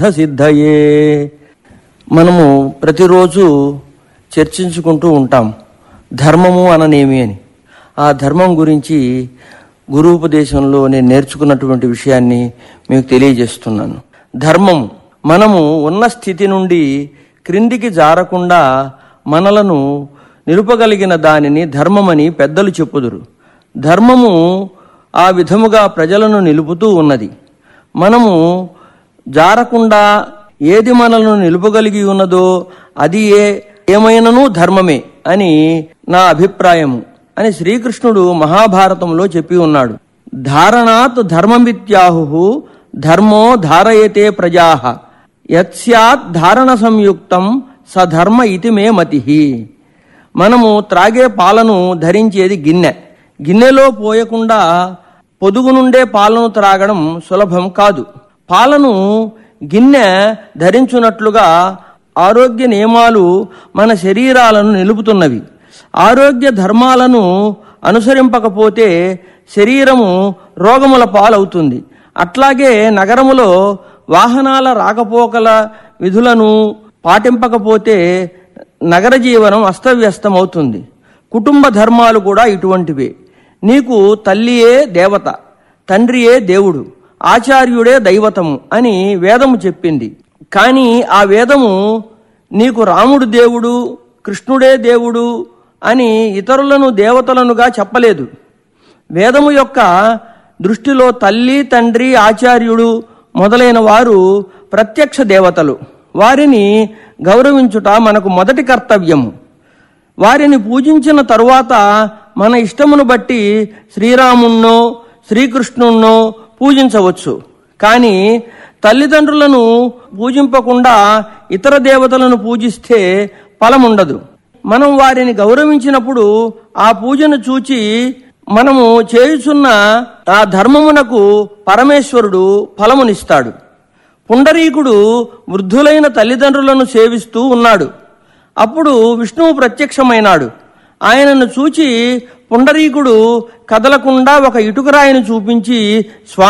సిద్ధయే మనము ప్రతిరోజు చర్చించుకుంటూ ఉంటాం ధర్మము అననేమి అని ఆ ధర్మం గురించి గురూపదేశంలో నేను నేర్చుకున్నటువంటి విషయాన్ని మీకు తెలియజేస్తున్నాను ధర్మం మనము ఉన్న స్థితి నుండి క్రిందికి జారకుండా మనలను నిలుపగలిగిన దానిని ధర్మమని పెద్దలు చెప్పుదురు ధర్మము ఆ విధముగా ప్రజలను నిలుపుతూ ఉన్నది మనము జారకుండా ఏది మనలను నిలుపగలిగి ఉన్నదో అది ఏ ఏమైనను ధర్మమే అని నా అభిప్రాయము అని శ్రీకృష్ణుడు మహాభారతంలో చెప్పి ఉన్నాడు ధారణాత్ ధర్మమిత్యాహు ధర్మో ధారయతే ప్రజాహ యత్స్యాత్ ధారణ సంయుక్తం సధర్మ ఇతి మే మతిహి మనము త్రాగే పాలను ధరించేది గిన్నె గిన్నెలో పోయకుండా పొదుగు నుండే పాలను త్రాగడం సులభం కాదు పాలను గిన్నె ధరించున్నట్లుగా ఆరోగ్య నియమాలు మన శరీరాలను నిలుపుతున్నవి ఆరోగ్య ధర్మాలను అనుసరింపకపోతే శరీరము రోగముల పాలవుతుంది అట్లాగే నగరములో వాహనాల రాకపోకల విధులను పాటింపకపోతే నగర జీవనం అస్తవ్యస్తమవుతుంది కుటుంబ ధర్మాలు కూడా ఇటువంటివే నీకు తల్లియే దేవత తండ్రియే దేవుడు ఆచార్యుడే దైవతము అని వేదము చెప్పింది కానీ ఆ వేదము నీకు రాముడు దేవుడు కృష్ణుడే దేవుడు అని ఇతరులను దేవతలనుగా చెప్పలేదు వేదము యొక్క దృష్టిలో తల్లి తండ్రి ఆచార్యుడు మొదలైన వారు ప్రత్యక్ష దేవతలు వారిని గౌరవించుట మనకు మొదటి కర్తవ్యము వారిని పూజించిన తరువాత మన ఇష్టమును బట్టి శ్రీరాముణ్ణో శ్రీకృష్ణుణ్ణో పూజించవచ్చు కానీ తల్లిదండ్రులను పూజింపకుండా ఇతర దేవతలను పూజిస్తే ఫలముండదు మనం వారిని గౌరవించినప్పుడు ఆ పూజను చూచి మనము చేయుచున్న ఆ ధర్మమునకు పరమేశ్వరుడు ఫలమునిస్తాడు పుండరీకుడు వృద్ధులైన తల్లిదండ్రులను సేవిస్తూ ఉన్నాడు అప్పుడు విష్ణువు ప్రత్యక్షమైనాడు ఆయనను చూచి పుండరీకుడు కదలకుండా ఒక ఇటుకరాయిని చూపించి స్వామి